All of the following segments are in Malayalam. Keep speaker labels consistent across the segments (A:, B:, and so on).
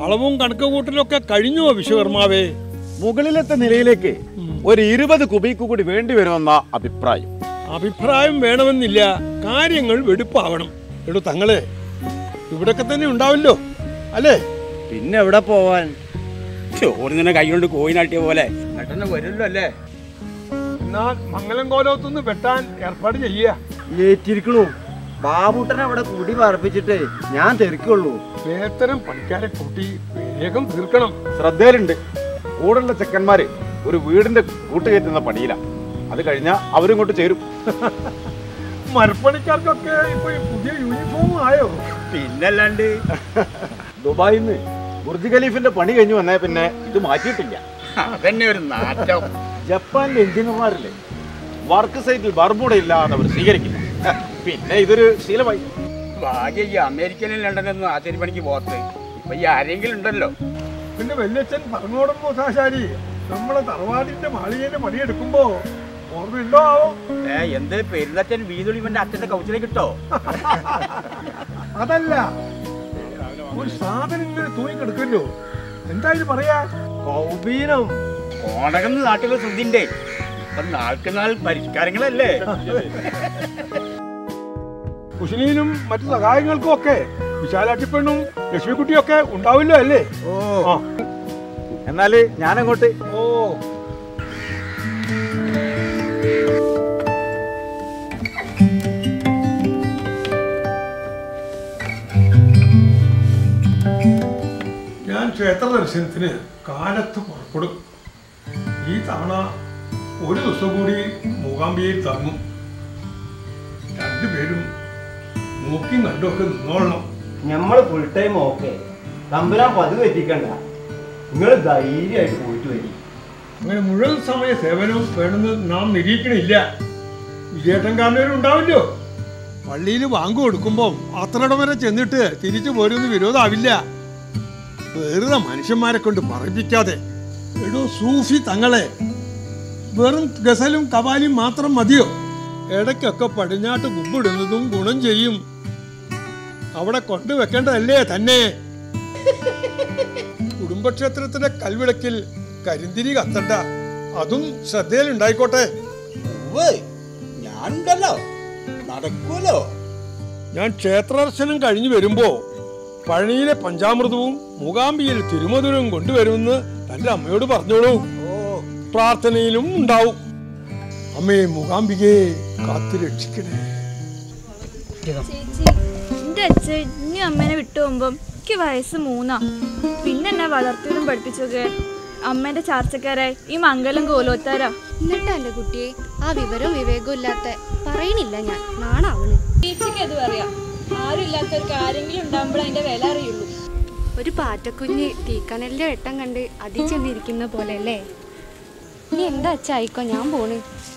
A: അളവും കണക്ക് കൂട്ടലൊക്കെ കഴിഞ്ഞോ വിശ്വകർമാവേ
B: മുകളിലത്തെ നിലയിലേക്ക് ഒരു ഇരുപത് കുബിക്ക് കൂടി വേണ്ടി വരുമെന്ന അഭിപ്രായം
A: അഭിപ്രായം വേണമെന്നില്ല കാര്യങ്ങൾ വെടുപ്പാവണം എടോ തങ്ങളെ ഇവിടൊക്കെ തന്നെ ഉണ്ടാവല്ലോ അല്ലേ
C: പിന്നെ എവിടെ പോവാൻ
D: ചോറ് നിന്നെ കൈ കൊണ്ട് കോയിനാട്ടിയ പോലെ പെട്ടെന്ന് വരുമല്ലോ അല്ലേ
A: എന്നാൽ മംഗലം കോലത്തുനിന്ന് വെട്ടാൻ ഏർപ്പാട് ചെയ്യുക
C: ഏറ്റിരിക്കണു ബാബൂട്ടനെ അവിടെ കൂടി പറപ്പിച്ചിട്ട് ഞാൻ തെറിക്കുള്ളൂ
A: വേത്തരം പണിക്കാരെ കൂട്ടി വേഗം തീർക്കണം
B: ശ്രദ്ധയിലുണ്ട് കൂടുള്ള ചെക്കന്മാര് ഒരു വീടിന്റെ കൂട്ടുകയറ്റുന്ന പണിയില അത് കഴിഞ്ഞാൽ അവരും ഇങ്ങോട്ട് ചേരും
A: മരപ്പണിക്കാർക്കൊക്കെ ഇപ്പൊ ഈ പുതിയ യൂണിഫോം ആയോ
D: പിന്നല്ലാണ്ട്
B: ദുബായിൽ നിന്ന് ബുർജ് ഖലീഫിന്റെ പണി കഴിഞ്ഞു വന്നേ പിന്നെ ഇത് മാറ്റിയിട്ടില്ല
D: അതന്നെ ഒരു നാറ്റം
B: ജപ്പാനിലെ എഞ്ചിനീയർമാരില്ലേ വർക്ക് സൈറ്റിൽ ബർബൂട ഇല്ലാതെ അവർ സ്വീകരിക്കില്ല പിന്നെ ഇതൊരു ശീലമായി
D: ഭാഗ്യ ഈ അമേരിക്കയിലും ലണ്ടനിലൊന്നും ആശാരി പണിക്ക് പോകത്ത് ഇപ്പൊ ഈ ആരെങ്കിലും ഉണ്ടല്ലോ
A: പിന്നെ വല്യച്ഛൻ പറഞ്ഞോടും മൂസാശാരി നമ്മളെ തറവാടിന്റെ മാളികയിലെ പണിയെടുക്കുമ്പോ ഓർമ്മയുണ്ടോ ആവോ
D: ഏ എന്ത് പെരുന്നച്ഛൻ വീതുളി ഇവന്റെ അച്ഛന്റെ കൗച്ചിലേക്ക് കിട്ടോ
A: അതല്ല ഒരു സാധനം ഇങ്ങനെ തൂങ്ങി കിടക്കല്ലോ എന്തായാലും പറയാ
C: കൗബീനം
D: ഓണകം നാട്ടിലെ ശ്രുതിന്റെ ഇപ്പൊ നാൾക്ക് നാൾ പരിഷ്കാരങ്ങളല്ലേ
A: കുശിനിയിലും മറ്റു സഹായങ്ങൾക്കും ഒക്കെ വിശാലാട്ടിപ്പെണ്ണും ലക്ഷ്മിക്കുട്ടിയും ഒക്കെ ഉണ്ടാവില്ലോ അല്ലേ
C: ഓ
A: ആ
B: എന്നാല് ഞാനങ്ങോട്ട്
A: ഓ ഞാൻ ക്ഷേത്ര ദർശനത്തിന് കാലത്ത് പുറപ്പെടും ഈ തവണ ഒരു ദിവസം കൂടി മൂകാംബിയയിൽ തങ്ങും രണ്ടുപേരും നോക്കി കണ്ടൊക്കെ നിന്നോളണം
C: ഞമ്മള് ഫുൾ ടൈം ഓക്കെ തമ്പുരാൻ പതിവ് എത്തിക്കണ്ട നിങ്ങൾ ധൈര്യമായിട്ട് പോയിട്ട് വരി
A: അങ്ങനെ മുഴുവൻ സമയ സേവനം വേണമെന്ന് നാം നിരീക്ഷണില്ല വിജയേട്ടൻ കാരണവരും ഉണ്ടാവില്ലോ പള്ളിയിൽ വാങ്ങു കൊടുക്കുമ്പോൾ അത്രയിടം വരെ ചെന്നിട്ട് തിരിച്ചു പോരുന്ന വിരോധമാവില്ല വെറുതെ മനുഷ്യന്മാരെ കൊണ്ട് പറയിപ്പിക്കാതെ എടോ സൂഫി തങ്ങളെ വെറും ഗസലും കവാലിയും മാത്രം മതിയോ ഇടയ്ക്കൊക്കെ പടിഞ്ഞാട്ട് കുമ്പിടുന്നതും ഗുണം ചെയ്യും അവിടെ കൊണ്ടുവെക്കേണ്ടതല്ലേ തന്നെ കുടുംബക്ഷേത്രത്തിന്റെ കൽവിളക്കിൽ കരിന്തിരി കത്തണ്ട അതും ശ്രദ്ധയിലുണ്ടായിക്കോട്ടെ
D: ഞാനുണ്ടല്ലോ നടക്കൂലോ
A: ഞാൻ ക്ഷേത്രദർശനം കഴിഞ്ഞു വരുമ്പോ പഴനിയിലെ പഞ്ചാമൃതവും മൂകാംബിയിൽ തിരുമധുരവും കൊണ്ടുവരുമെന്ന് തന്റെ അമ്മയോട് പറഞ്ഞോളൂ പ്രാർത്ഥനയിലും ഉണ്ടാവും അമ്മേ മൂകാംബികയെ കാത്തു രക്ഷിക്കണേ
E: ചേച്ചി എന്റെ അച്ഛൻ ഇനി അമ്മേനെ വിട്ടു പോകുമ്പം എനിക്ക് വയസ്സ് മൂന്നാ പിന്നെ എന്നെ വളർത്തിയതും പഠിപ്പിച്ചൊക്കെ അമ്മേന്റെ ചാർച്ചക്കാരായി ഈ മംഗലം കോലോത്താരാ
F: എന്നിട്ടാ എന്റെ കുട്ടിയെ ആ വിവരവും വിവേകവും ഇല്ലാത്ത പറയണില്ല ഞാൻ നാണാവണ്
E: ചേച്ചിക്ക് അത് പറയാം ആരും ഇല്ലാത്തവർക്ക് ആരെങ്കിലും ഉണ്ടാകുമ്പോൾ അതിന്റെ വില അറിയുള്ളൂ
F: ഒരു പാറ്റക്കുഞ്ഞ് തീക്കനലിന്റെ വെട്ടം കണ്ട് അതി ചെന്നിരിക്കുന്ന പോലെ അല്ലേ ഇനി എന്താ അച്ഛായിക്കോ ഞാൻ പോണ്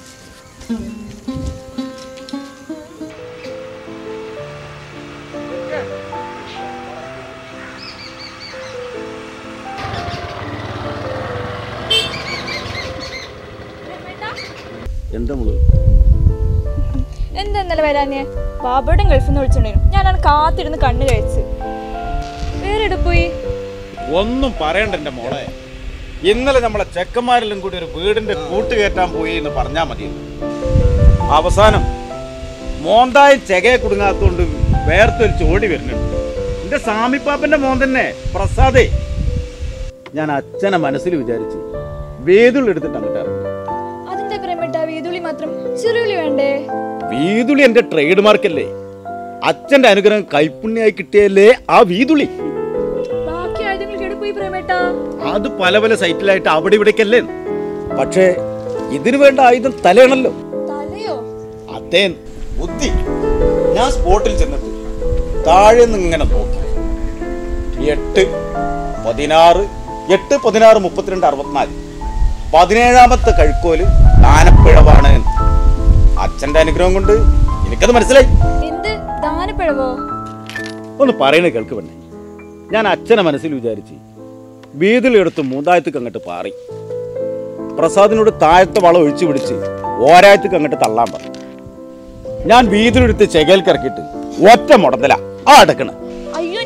B: എന്താ മുള്
E: എന്താ ഇന്നലെ വരാഞ്ഞേ ബാബയുടെ ഗൾഫിൽ നിന്ന് വിളിച്ചിട്ടുണ്ടായിരുന്നു ഞാനാണ് കാത്തിരുന്ന് കണ്ണ് കഴിച്ച് വേറെ എവിടെ പോയി
B: ഒന്നും പറയണ്ട എന്റെ മോളെ ഇന്നലെ നമ്മളെ ചെക്കന്മാരെല്ലാം കൂടി ഒരു വീടിന്റെ കൂട്ട് കയറ്റാൻ പോയി എന്ന് പറഞ്ഞാ മതി അവസാനം മോന്തായി ചെകയെ കുടുങ്ങാത്തോണ്ട് വേർത്തൊലിച്ച് ഓടി വരുന്നുണ്ട് എന്റെ സാമിപ്പാപ്പന്റെ മോൻ തന്നെ പ്രസാദേ ഞാൻ അച്ഛനെ മനസ്സിൽ വിചാരിച്ച് വേതുള്ളി എടുത്തിട്ട് അങ്ങോട്ട് ഇറങ്ങി
E: അതിന്റെ പ്രേമട്ട വീതുളി മാത്രം ചെറുവിളി വേണ്ടേ
B: വീതുളി എന്റെ ട്രേഡ് മാർക്കല്ലേ അച്ഛന്റെ അനുഗ്രഹം കൈപ്പുണ്യായി കിട്ടിയല്ലേ ആ വീതുളി
E: ബാക്കി ആയുധങ്ങൾ എവിടെ പോയി പ്രേമേട്ട
B: അത് പല പല സൈറ്റിലായിട്ട് അവിടെ ഇവിടേക്കല്ലേ പക്ഷേ ഇതിനു വേണ്ട ആയുധം തലയാണല്ലോ
E: തലയോ
B: അതേ ബുദ്ധി ഞാൻ സ്പോട്ടിൽ ചെന്നിട്ട് താഴെ നിന്ന് ഇങ്ങനെ നോക്കി എട്ട് പതിനാറ് എട്ട് പതിനാറ് മുപ്പത്തിരണ്ട് അറുപത്തിനാല് പതിനേഴാമത്തെ കഴുക്കോല് ദാനപ്പിഴവാണ് അച്ഛന്റെ അനുഗ്രഹം കൊണ്ട് എനിക്കത് മനസ്സിലായി
E: എന്ത് ദാനപ്പിഴവോ
B: ഒന്ന് പറയണ കേൾക്ക് പെണ്ണെ ഞാൻ അച്ഛനെ മനസ്സിൽ വിചാരിച്ച് വീതിലെടുത്ത് മൂന്നായത്തേക്ക് അങ്ങോട്ട് പാറി പ്രസാദിനോട് താഴത്തെ വളം ഒഴിച്ചു പിടിച്ച് ഓരായത്തേക്ക് അങ്ങോട്ട് തള്ളാൻ പറഞ്ഞു ഞാൻ വീതിലെടുത്ത് ചെകയിൽ കിറക്കിയിട്ട് ഒറ്റ മുടന്തല ആ അടക്കണ
E: അയ്യോ എന്റെ പ്രേമേട്ട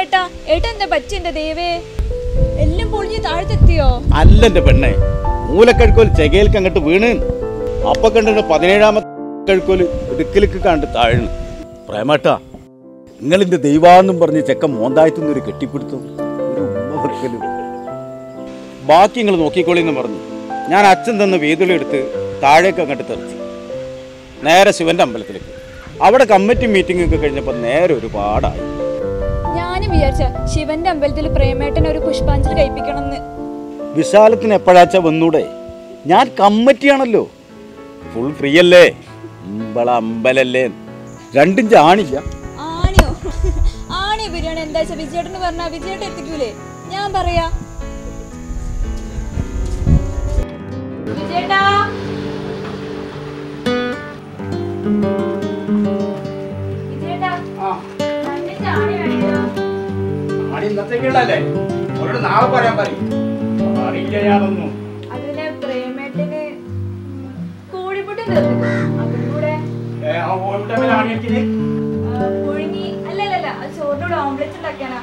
E: ഏട്ടാ ഏട്ടാ എന്താ പറ്റി എന്റെ ദേവേ എല്ലാം പൊളിഞ്ഞ് താഴത്തെത്തിയോ
B: അല്ല എന്റെ പെണ്ണെ മൂലക്കഴുക്കോല് ചെകയിലേക്ക് അങ്ങോട്ട് വീണ് അപ്പൊ കണ്ടിട്ട് പതിനേഴാമത്തെ കഴുക്കോല് ഇടുക്കലേക്ക് കണ്ട് താഴ്ന്നു പ്രേമട്ടാ നിങ്ങളിന്റെ ദൈവാന്നും പറഞ്ഞ് ചെക്കൻ മോന്തായത്തുനിന്ന് ഒരു കെട്ടിപ്പിടുത്തും ഒരു ഉമ്മ വെക്കലും ബാക്കി നിങ്ങൾ നോക്കിക്കോളിന്ന് പറഞ്ഞു ഞാൻ അച്ഛൻ തന്ന വേതുളി എടുത്ത് താഴേക്ക് അങ്ങോട്ട് തെറിച്ചു നേരെ ശിവന്റെ അമ്പലത്തിലേക്ക് അവിടെ കമ്മിറ്റി മീറ്റിംഗ് ഒക്കെ കഴിഞ്ഞപ്പോൾ നേരെ ഒരുപാടായി
E: ഞാനും വിചാരിച്ച ശിവന്റെ അമ്പലത്തിൽ പ്രേമേട്ടൻ ഒരു പുഷ്പാഞ്ജലി കഴിപ്പിക്കണമെന്ന്
B: വിശാലത്തിന് എപ്പോഴാച്ച വന്നൂടെ ഞാൻ കമ്മിറ്റിയാണല്ലോ ഫുൾ ഫ്രീ അല്ലേ അമ്പള അമ്പലല്ലേ രണ്ടും ചാണില്ല
E: ആണിയോ ആണി ബിരിയാണി എന്താ വെച്ചാ വിജയേട്ടന് പറഞ്ഞാ വിജയേട്ടൻ എത്തിക്കൂലേ ഞാൻ പറയാ വിജയേട്ടാ വിജയേട്ടാ രണ്ട് ചാണി വേണോ
D: ആടി ഇന്നത്തേക്കുള്ളല്ലേ അവരോട് നാളെ പറയാൻ പറയും അറിയില്ല ഞാനൊന്നും
E: അതിലെ പ്രേമേട്ടന് കോഴിമുട്ട തീർന്നു അതും കൂടെ
D: ഏ, ആ ഓട്ടമിൽ ആണിയത്തിന്
E: ആ, പുഴുങ്ങി അല്ലല്ല അത് ചോറിനോട് ഓംലെറ്റ് ഉണ്ടാക്കാനാ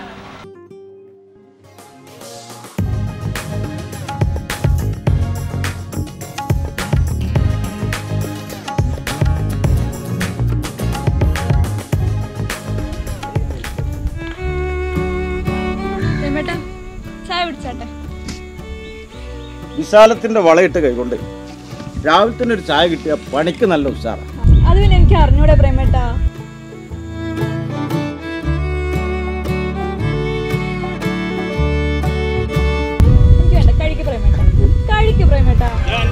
E: പ്രേമേട്ടാ ചായ കുടിച്ചാട്ടെ
B: വിശാലത്തിന്റെ വളയിട്ട് കൈകൊണ്ട് രാവിലെ തന്നെ ഒരു ചായ കിട്ടിയ പണിക്ക് നല്ല ഉഷാറാണ്
E: അത് പിന്നെ എനിക്ക് അറിഞ്ഞൂടെ പ്രേമേട്ടാ എനിക്ക് വേണ്ട കഴിക്ക് പ്രേമേട്ടാ കഴിക്ക് പ്രേമേട്ടാ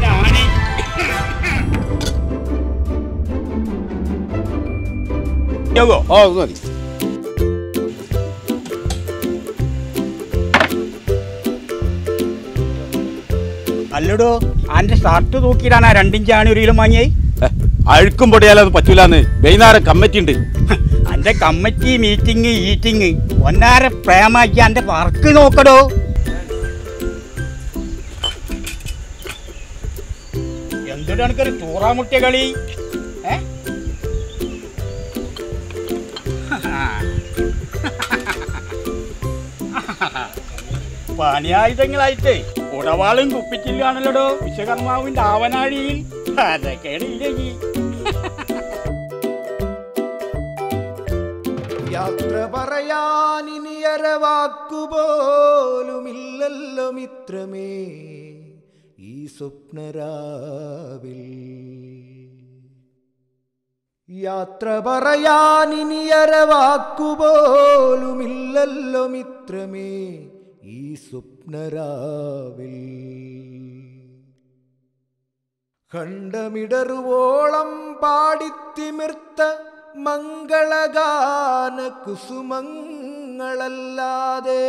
B: യോഗോ ഓ അത് മതി
D: അല്ലടോ അന്റെ ഷർട്ട് തൂക്കിയിട്ടാണ് ആ രണ്ടിഞ്ച് ആണി ഒരു കിലോ വാങ്ങിയേ
B: ഹെ, അഴുക്കും പൊടിയാലത് പറ്റൂലെന്ന് വൈകുന്നേരം കമ്മിറ്റി ഉണ്ട്
D: അന്റെ കമ്മിറ്റി മീറ്റിംഗ് ഈറ്റിംഗ് ഒന്നാര പ്രേമാക്കി അന്റെ വർക്ക് നോക്കടോ എന്തൊരു കണക്കൊരു തൂറാമുട്ടിയ കളി ഏ പണിയായുധങ്ങളായിട്ടേ ഉടവാളും കുപ്പിച്ചില്ലാണല്ലോടോ വിശ്വകർമാവിന്റെ ആവനാഴിയിൽ അതൊക്കെയാണ് ഇല്ലെങ്കിൽ
G: യാത്ര പറയാനിനിയര വാക്കുപോലുമില്ലല്ലോ മിത്രമേ ഈ സ്വപ്നരാവിൽ യാത്ര പറയാനിനിയര വാക്കുപോലുമില്ലല്ലോ മിത്രമേ ഈ സ്വപ്നരാവിൽ കണ്ടമിടറുവോളം പാടിത്തിമിർത്ത മംഗളഗാന കുസുമങ്ങളല്ലാതെ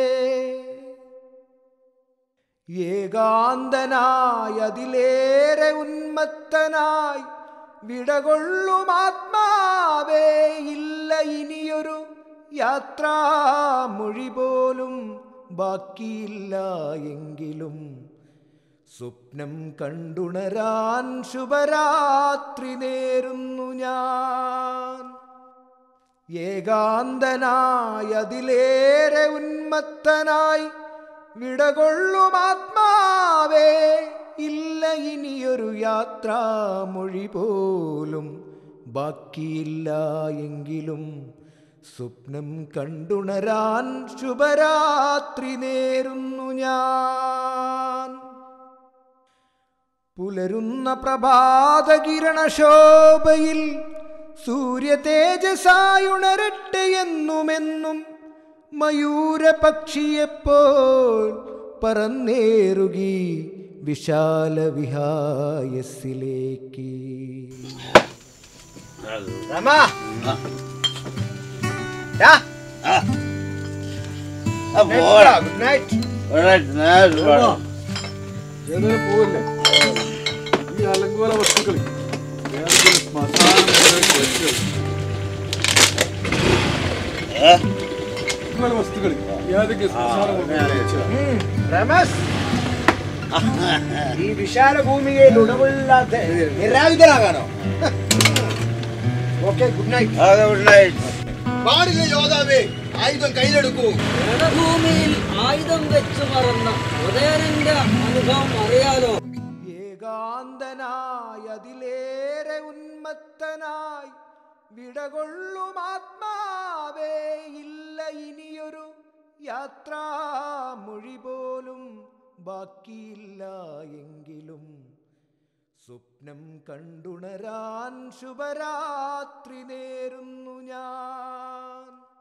G: ഏകാന്തനായി അതിലേറെ ഉന്മത്തനായി വിടകൊള്ളും ആത്മാവേ ഇല്ല ഇനിയൊരു യാത്രാമൊഴി പോലും ബാക്കിയില്ല എങ്കിലും സ്വപ്നം കണ്ടുണരാൻ ശുഭരാത്രി നേരുന്നു ഞാൻ ഏകാന്തനായി അതിലേറെ ഉന്മത്തനായി വിടകൊള്ളും ആത്മാവേ ഇല്ല ഇനിയൊരു യാത്രാമൊഴി പോലും ബാക്കിയില്ല എങ്കിലും സ്വപ്നം കണ്ടുണരാൻ ശുഭരാത്രി നേരുന്നു ഞാൻ പുലരുന്ന പ്രഭാതകിരണശോഭയിൽ സൂര്യ തേജസായുണരട്ടെ എന്നുമെന്നും മയൂര പക്ഷിയെപ്പോൾ പറന്നേറുകി വിശാല വിഹായസിലേക്ക് ഗുഡ് നൈറ്റ്
A: ഏതായാലും പോവല്ലേ ഈ അലങ്കോല വസ്തുക്കൾ ഏതെങ്കിലും ശ്മശാനം പോലെ വെച്ച് അലങ്കോല വസ്തുക്കൾ ഏതൊക്കെ ശ്മശാനം പോലെ വെച്ച്
G: രമേശ് ഈ വിശാല ഭൂമിയിൽ ഉടവില്ലാത്ത നിരായുധനാകാനോ ഓക്കെ ഗുഡ് നൈറ്റ് പാടില്ല യോധാവേ ആയുധം കയ്യിലെടുക്കൂ
H: രണഭൂമിയിൽ ആയുധം വെച്ചു മറന്ന ഉദയനന്റെ അനുഭവം അറിയാലോ
I: ഏകാന്തനായി അതിലേറെ ഉന്മത്തനായി വിടകൊള്ളും ആത്മാവേ ഇല്ല ഇനിയൊരു യാത്രാമൊഴി പോലും ബാക്കിയില്ല എങ്കിലും സ്വപ്നം കണ്ടുണരാൻ ശുഭരാത്രി നേരുന്നു ഞാൻ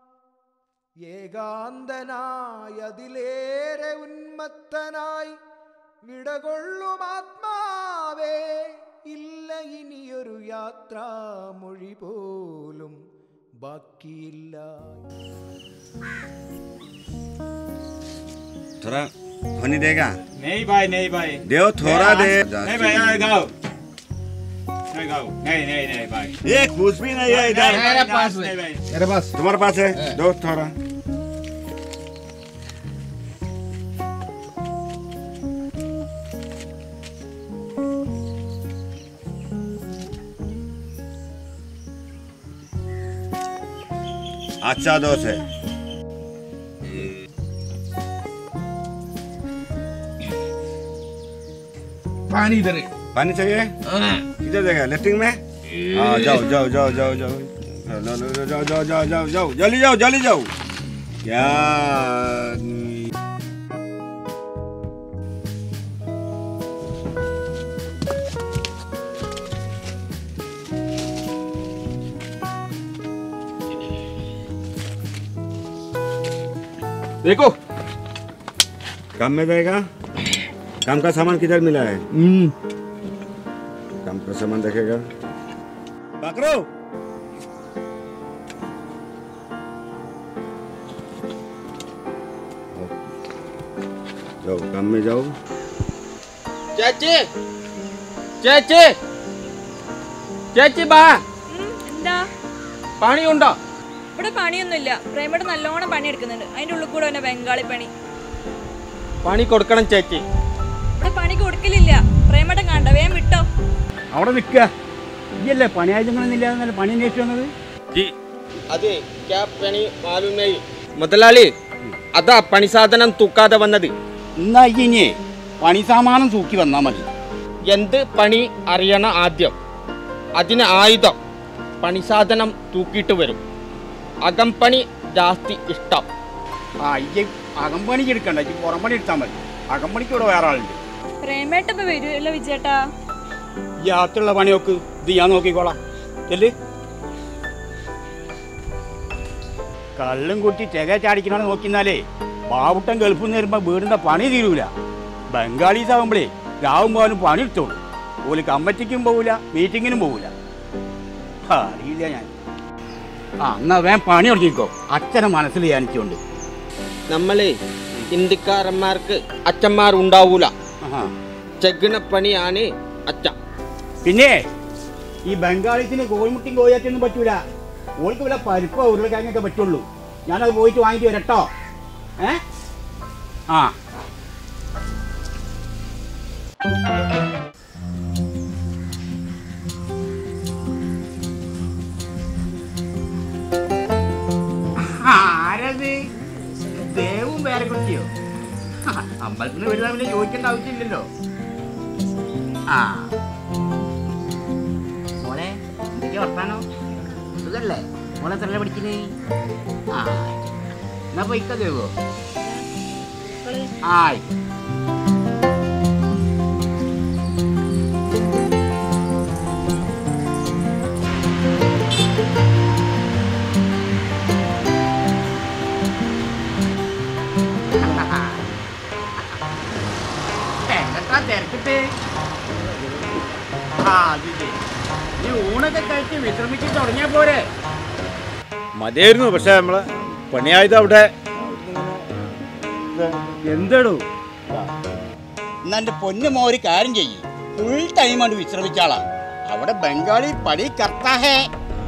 I: ഏകാന്തനായി അതിലേറെ ഉന്മത്തനായി വിടകൊള്ളും ആത്മാവേ ഇല്ല ഇനിയൊരു യാത്രാമൊഴി പോലും ബാക്കിയില്ല
B: थोड़ा होने देगा
D: नहीं भाई नहीं भाई
B: देव थोड़ा दे
D: नहीं भाई नहीं गाओ नहीं गाओ नहीं नहीं नहीं भाई
B: ये कुछ भी नहीं है इधर
D: मेरे पास नहीं भाई
G: मेरे पास
B: तुम्हारे पास है दो थोड़ा अच्छा दोस्त है
G: पानी इधर
B: पानी चाहिए किधर देगा लेफ्टिंग में हाँ जाओ जाओ जाओ जाओ जाओ लो, लो, लो, जाओ जाओ जाओ जाओ जाओ जल्दी जाओ जल्दी जाओ क्या आदमी।
G: देखो
B: काम में जाएगा काम का सामान किधर मिला है काम का सामान देखेगा पकड़ो जाओ काम में जाओ
H: ചേച്ചി ചേച്ചി ചേച്ചി ബാ
E: ഉം, എന്താ
H: പണിയുണ്ടോ
E: ഇവിടെ പണിയൊന്നുമില്ല പ്രേമയുടെ നല്ലോണം പണിയെടുക്കുന്നുണ്ട് അതിന്റെ ഉള്ളിൽ കൂടെ തന്നെ ബംഗാളി പണി
H: പണി കൊടുക്കണം ചേച്ചി
E: ഇവിടെ പണി കൊടുക്കലില്ല പ്രേമട്ടം കണ്ട വേഗം വിട്ടോ
D: അവിടെ നിൽക്കുക ഇയല്ലേ പണി ആയുധങ്ങളൊന്നുമില്ല എന്നല്ല പണി അന്വേഷിച്ചു വന്നത്
H: അതെ ക്യാ പണി മാലുമേ മുതലാളി അതാ പണി സാധനം തൂക്കാതെ വന്നത്
D: എന്നാ ഇനിയേ പണി സാമാനം തൂക്കി വന്നാൽ മതി
H: എന്ത് പണി അറിയണം ആദ്യം അതിന് ആയുധം പണി സാധനം തൂക്കിയിട്ട് വരും അകംപണി ജാസ്തി ഇഷ്ടം
D: ആ ഈ അകമ്പണി എടുക്കണ്ട ഈ പുറം പണി എടുത്താൽ മതി അകമ്പണിക്ക് ഇവിടെ വേറെ ആളുണ്ട്
E: പ്രേമേട്ട ഇപ്പൊ വരുമല്ലോ വിജയേട്ടാ
D: ഈ അകത്തുള്ള പണി നോക്ക് ഇത് ഞാൻ നോക്കിക്കോളാം ചെല്ല് കള്ളും കുട്ടി ചെക ചാടിക്കണ നോക്കിന്നാലേ ബാവുട്ടൻ ഗൾഫിൽ നിന്ന് വരുമ്പോൾ വീടിൻ്റെ പണി തീരൂല ബംഗാളീസ് ആകുമ്പോഴേ രാവും പോകാനും പണി എടുത്തോളൂ ഓല് കമ്മറ്റിക്കും പോവില്ല മീറ്റിങ്ങിനും പോവില്ല അറിയില്ല ഞാൻ ആ എന്നാ വേഗം പണി തുടങ്ങിക്കോ അച്ഛനെ മനസ്സിൽ ധ്യാനിച്ചുകൊണ്ട്
H: നമ്മളെ ഇന്ത്യക്കാരന്മാർക്ക് അച്ഛന്മാർ ഉണ്ടാവൂല
D: ആഹാ.
H: ചെഗിണ പണിയാണ് അച്ഛ
D: പിന്നെ ഈ ബംഗാളീസിന് കോഴിമുട്ടിയും കോഴിയാറ്റൊന്നും പറ്റൂല ഓൾക്ക് വല്ല പരിപ്പോ ഉരുളക്കിഴങ്ങൊക്കെ പറ്റുള്ളൂ ഞാനത് പോയിട്ട് വാങ്ങിട്ട് വരട്ടോ ഏ ആ ആരത് ദേവും പേരക്കുട്ടിയോ അമ്പലത്തിൽ നിന്ന് വരുന്ന പിന്നെ ചോദിക്കേണ്ട ആവശ്യമില്ലല്ലോ ആ മോളെ എന്തൊക്കെയാ വർത്താനോ സുഖല്ലേ മോളെ എത്ര പഠിക്കുന്നേ ആ എന്നാ പോയിക്ക ദേവോ ആയി എങ്ങട്ടാ തിരക്കിട്ട് ആ അത് ശരി നീ ഊണൊക്കെ കഴിച്ച് വിശ്രമിച്ച് തുടങ്ങിയാ പോരെ
B: മതിയായിരുന്നു പക്ഷെ നമ്മളെ പണിയായത് അവിടെ
D: എന്തടോ എന്നാ എന്റെ പൊന്നു മോ ഒരു കാര്യം ചെയ്യ് ഫുൾ ടൈം ആണ് വിശ്രമിച്ചാളാ അവിടെ ബംഗാളി പണി കർത്താഹേ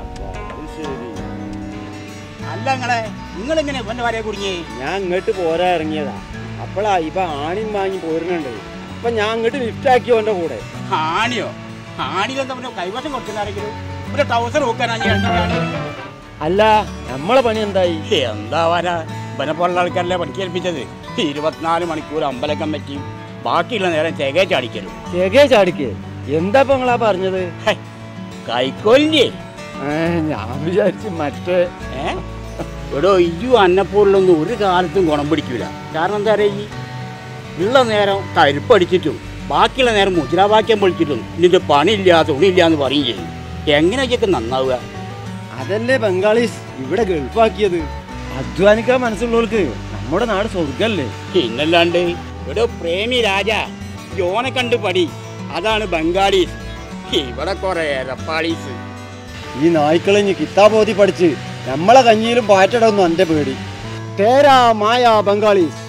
D: അല്ല നിങ്ങളെ നിങ്ങളെങ്ങനെ പൊന്നെ വരെ കുടുങ്ങി
C: ഞാൻ ഇങ്ങോട്ട് പോരാ ഇറങ്ങിയതാ അപ്പോഴാ ഇപ്പൊ ആണിയും വാങ്ങി പോരുന്നുണ്ട് അപ്പൊ ഞാൻ ഇങ്ങോട്ട് ലിഫ്റ്റ് ആക്കി ഓന്റെ കൂടെ
D: ആണിയോ ആണിയിലെന്താ പിന്നെ കൈവശം കൊടുക്കുന്ന ആരെങ്കിലും ഒരു ടൗസർ വെക്കാനാ ഞാൻ
C: അല്ല നമ്മളെ പണി എന്തായി
D: എന്താവാനാ ഇവനെ പോലുള്ള ആൾക്കാരല്ലേ പണിക്കേൽപ്പിച്ചത് ഇരുപത്തിനാല് മണിക്കൂർ അമ്പലം കമ്മിറ്റിയും ബാക്കിയുള്ള നേരം ചെകേ ചാടിക്കലും
C: ചെകേ ചാടിക്ക് എന്താ ഇപ്പൊ നിങ്ങളാ പറഞ്ഞത്
D: കൈക്കോലിൻ്റെ
C: ഏ, ഞാൻ വിചാരിച്ചു മറ്റേ
D: ഏ എടോ ഇജു അന്നപ്പോളിലൊന്നും ഒരു കാലത്തും ഗുണം പിടിക്കൂല കാരണം എന്താ പറയുക ഉള്ള നേരം കരുപ്പടിച്ചിട്ടും ബാക്കിയുള്ള നേരം മുദ്രാവാക്യം പൊളിച്ചിട്ടും ഇതിൻ്റെ പണിയില്ല തുണിയില്ല എന്ന് പറയും ചെയ്യും എങ്ങനെയൊക്കെ നന്നാവുക
C: അതല്ലേ ബംഗാളീസ് ഇവിടെ ഗൾഫാക്കിയത് അധ്വാനിക്കാൻ മനസ്സുള്ളവർക്ക് നമ്മുടെ നാട് സ്വർഗല്ലേ
D: പിന്നല്ലാണ്ട് എടോ പ്രേമി രാജ ജോനെ കണ്ട് പടി അതാണ് ബംഗാളീസ് ഇവിടെ കുറെ എരപ്പാളീസ്
C: ഈ നായ്ക്കളെ ഇനി കിത്താബോധി പഠിച്ച് നമ്മളെ കഞ്ഞിയിലും പാറ്റടൊന്നും എൻ്റെ പേടി തേരാ മായ ബംഗാളീസ്